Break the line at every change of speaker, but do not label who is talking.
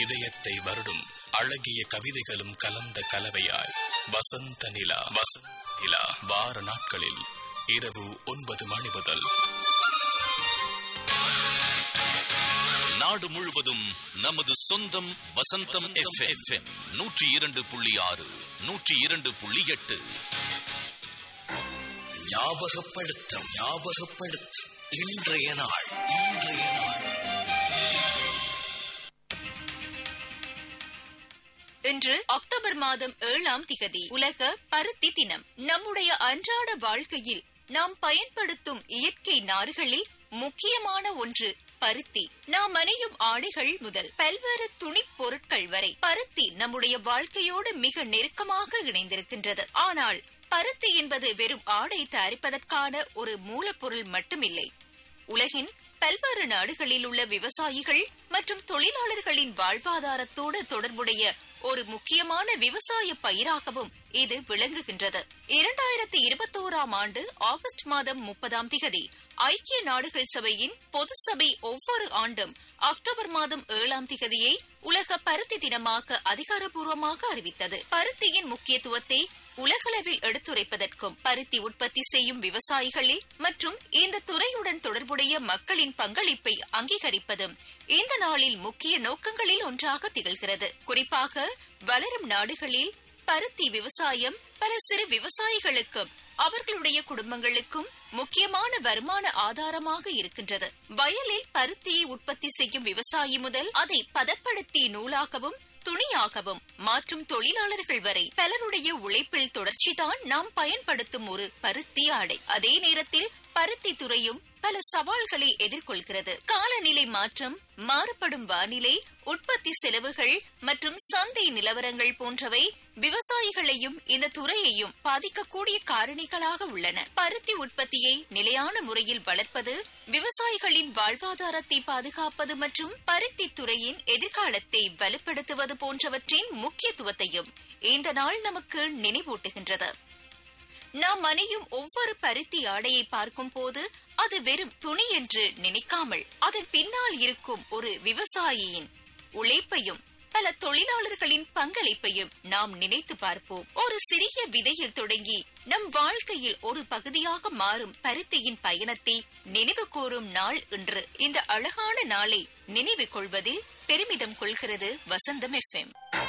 இதயத்தை வருடும் அழகிய கவிதைகளும் கலந்த கலவையாய் வசந்த நிலா வசந்த நிலா வார நாட்களில் இரவு ஒன்பது மணி முதல்
நாடு முழுவதும் நமது சொந்தம் வசந்தம் எஃப்எம் நூற்றி இரண்டு புள்ளி ஆறு நூற்றி இரண்டு புள்ளி எட்டு ஞாபகப்படுத்த ஞாபகப்படுத்த இன்றைய நாள் இன்றைய நாள்
இன்று அக்டோபர் மாதம் ஏழாம் திகதி உலக பருத்தி தினம் நம்முடைய அன்றாட வாழ்க்கையில் நாம் பயன்படுத்தும் இயற்கை நார்களில் முக்கியமான ஒன்று பருத்தி நாம் அணியும் ஆடைகள் முதல் பல்வேறு துணிப் பொருட்கள் வரை பருத்தி நம்முடைய வாழ்க்கையோடு மிக நெருக்கமாக இணைந்திருக்கின்றது ஆனால் பருத்தி என்பது வெறும் ஆடை தயாரிப்பதற்கான ஒரு மூலப்பொருள் மட்டுமில்லை உலகின் பல்வேறு நாடுகளில் உள்ள விவசாயிகள் மற்றும் தொழிலாளர்களின் வாழ்வாதாரத்தோடு தொடர்புடைய ஒரு முக்கியமான விவசாய பயிராகவும் இது விளங்குகின்றது இரண்டாயிரத்தி இருபத்தோராம் ஆண்டு ஆகஸ்ட் மாதம் முப்பதாம் திகதி ஐக்கிய நாடுகள் சபையின் பொது சபை ஒவ்வொரு ஆண்டும் அக்டோபர் மாதம் ஏழாம் திகதியை உலக பருத்தி தினமாக அதிகாரப்பூர்வமாக அறிவித்தது பருத்தியின் முக்கியத்துவத்தை உலகளவில் எடுத்துரைப்பதற்கும் பருத்தி உற்பத்தி செய்யும் விவசாயிகளில் மற்றும் இந்த துறையுடன் தொடர்புடைய மக்களின் பங்களிப்பை அங்கீகரிப்பதும் இந்த நாளில் முக்கிய நோக்கங்களில் ஒன்றாக திகழ்கிறது குறிப்பாக வளரும் நாடுகளில் பருத்தி விவசாயம் பல சிறு விவசாயிகளுக்கும் அவர்களுடைய குடும்பங்களுக்கும் முக்கியமான வருமான ஆதாரமாக இருக்கின்றது வயலில் பருத்தியை உற்பத்தி செய்யும் விவசாயி முதல் அதை பதப்படுத்தி நூலாகவும் துணியாகவும் மாற்றும் தொழிலாளர்கள் வரை பலருடைய உழைப்பில் தொடர்ச்சிதான் நாம் பயன்படுத்தும் ஒரு பருத்தி ஆடை அதே நேரத்தில் பருத்தி துறையும் பல சவால்களை எதிர்கொள்கிறது காலநிலை மாற்றம் மாறுபடும் வானிலை உற்பத்தி செலவுகள் மற்றும் சந்தை நிலவரங்கள் போன்றவை விவசாயிகளையும் இந்த துறையையும் பாதிக்கக்கூடிய காரணிகளாக உள்ளன பருத்தி உற்பத்தியை நிலையான முறையில் வளர்ப்பது விவசாயிகளின் வாழ்வாதாரத்தை பாதுகாப்பது மற்றும் பருத்தி துறையின் எதிர்காலத்தை வலுப்படுத்துவது போன்றவற்றின் முக்கியத்துவத்தையும் இந்த நாள் நமக்கு நினைவூட்டுகின்றது நாம் அணியும் ஒவ்வொரு பருத்தி ஆடையை பார்க்கும் போது அது வெறும் துணி என்று நினைக்காமல் அதன் பின்னால் இருக்கும் ஒரு விவசாயியின் உழைப்பையும் பல தொழிலாளர்களின் பங்களிப்பையும் நாம் நினைத்து பார்ப்போம் ஒரு சிறிய விதையில் தொடங்கி நம் வாழ்க்கையில் ஒரு பகுதியாக மாறும் பருத்தியின் பயணத்தை நினைவு கூறும் நாள் இன்று இந்த அழகான நாளை நினைவு கொள்வதில் பெருமிதம் கொள்கிறது வசந்தம் எஃப்எம்